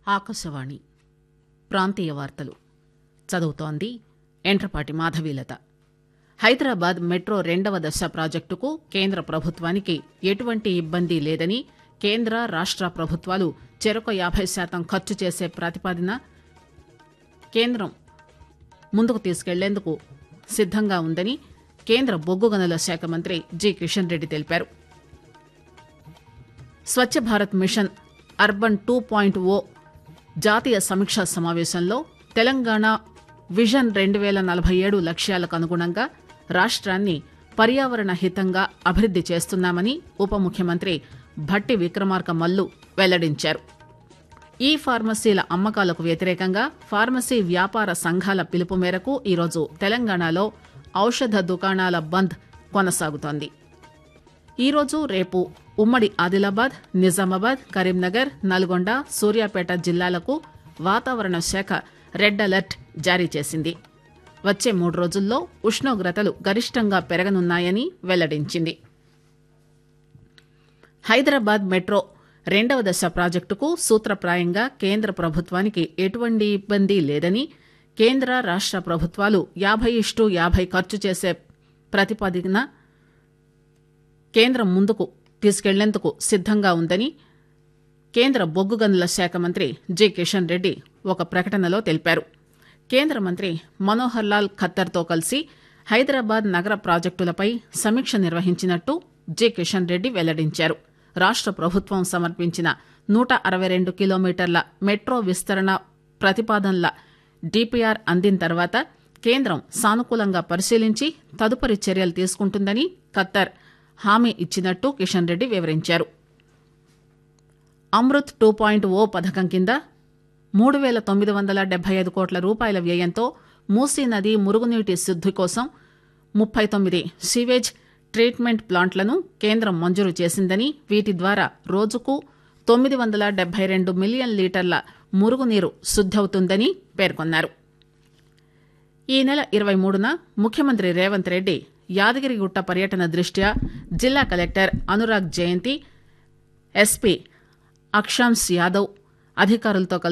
ఆకాశవాణి ప్రాంతీయ వార్తలు చదువుతోంది ఎంట్రపాటి మాధవీలత హైదరాబాద్ మెట్రో రెండవ దశ ప్రాజెక్టుకు కేంద్ర ప్రభుత్వానికి ఎటువంటి ఇబ్బంది లేదని కేంద్ర రాష్ట ప్రభుత్వాలు చెరొక యాబై శాతం ఖర్చు చేసే ప్రతిపాదన కేంద్రం ముందుకు తీసుకెళ్లేందుకు సిద్దంగా ఉందని కేంద్ర బొగ్గు గనుల శాఖ మంత్రి జి కిషన్ రెడ్డి తెలిపారు Swachh Bharat mission urban two point O జాతీయ సమీక్షా సమావేశంలో తెలంగాణ విజన్ రెండు పేల నలభై ఏడు లక్ష్యాలకు అనుగుణంగా రాష్ట్రాన్ని పర్యావరణ హితంగా అభివృద్ది చేస్తున్నామని ఉప ముఖ్యమంత్రి భట్టి విక్రమార్క మల్లు వెల్లడించారు ఈ ఫార్మసీల అమ్మకాలకు వ్యతిరేకంగా ఫార్మసీ వ్యాపార సంఘాల పిలుపు మేరకు ఈరోజు తెలంగాణలో ఔషధ దుకాణాల బంద్ కొనసాగుతోంది ఈరోజు రేపు ఉమ్మడి ఆదిలాబాద్ నిజామాబాద్ కరీంనగర్ నల్గొండ సూర్యాపేట జిల్లాలకు వాతావరణ శాఖ రెడ్ అలర్ట్ జారీ చేసింది వచ్చే మూడు రోజుల్లో ఉష్ణోగ్రతలు గరిష్టంగా పెరగనున్నాయని వెల్లడించింది హైదరాబాద్ మెట్రో రెండవ దశ ప్రాజెక్టుకు సూత్రప్రాయంగా కేంద్ర ప్రభుత్వానికి ఎటువంటి ఇబ్బంది లేదని కేంద్ర రాష్ట ప్రభుత్వాలు యాభై ఇష్టు యాభై ఖర్చు చేసే ప్రతిపాదన కేంద్రం ముందుకు తీసుకెళ్లేందుకు సిద్దంగా ఉందని కేంద్ర బొగ్గు గనుల శాఖ మంత్రి జి కిషన్ రెడ్డి ఒక ప్రకటనలో తెలిపారు కేంద్ర మంత్రి మనోహర్ లాల్ ఖత్తర్తో కలిసి హైదరాబాద్ నగర ప్రాజెక్టులపై సమీక్ష నిర్వహించినట్టు జి కిషన్ రెడ్డి వెల్లడించారు రాష్ట ప్రభుత్వం సమర్పించిన నూట అరవై రెండు కిలోమీటర్ల మెట్రో విస్తరణ ప్రతిపాదనల డిపిఆర్ అందిన తర్వాత కేంద్రం సానుకూలంగా పరిశీలించి తదుపరి చర్యలు తీసుకుంటుందని ఖత్తర్ హామీ ఇచ్చినట్టు కిషన్ రెడ్డి వివరించారు అమృత్ టూ పాయింట్ ఓ పథకం కింద మూడు పేల తొమ్మిది వందల డెబ్బై ఐదు కోట్ల రూపాయల వ్యయంతో మూసీ నది మురుగునీటి శుద్ది కోసం ముప్పై తొమ్మిది సీవేజ్ ట్రీట్మెంట్ ప్లాంట్లను కేంద్రం మంజూరు చేసిందని వీటి ద్వారా రోజుకు తొమ్మిది వందల డెబ్బై రెండు మిలియన్ లీటర్ల మురుగునీరు శుద్దవుతుందని పేర్కొన్నారు ఈ నెల ఇరవై మూడున ముఖ్యమంత్రి రేవంత్ రెడ్డి యాదగిరిగుట్ట పర్యటన దృష్ట్యా జిల్లా కలెక్టర్ అనురాగ్ జయంతి ఎస్పీ అక్షాంశ్ యాదవ్ అధికారులతో కలిసి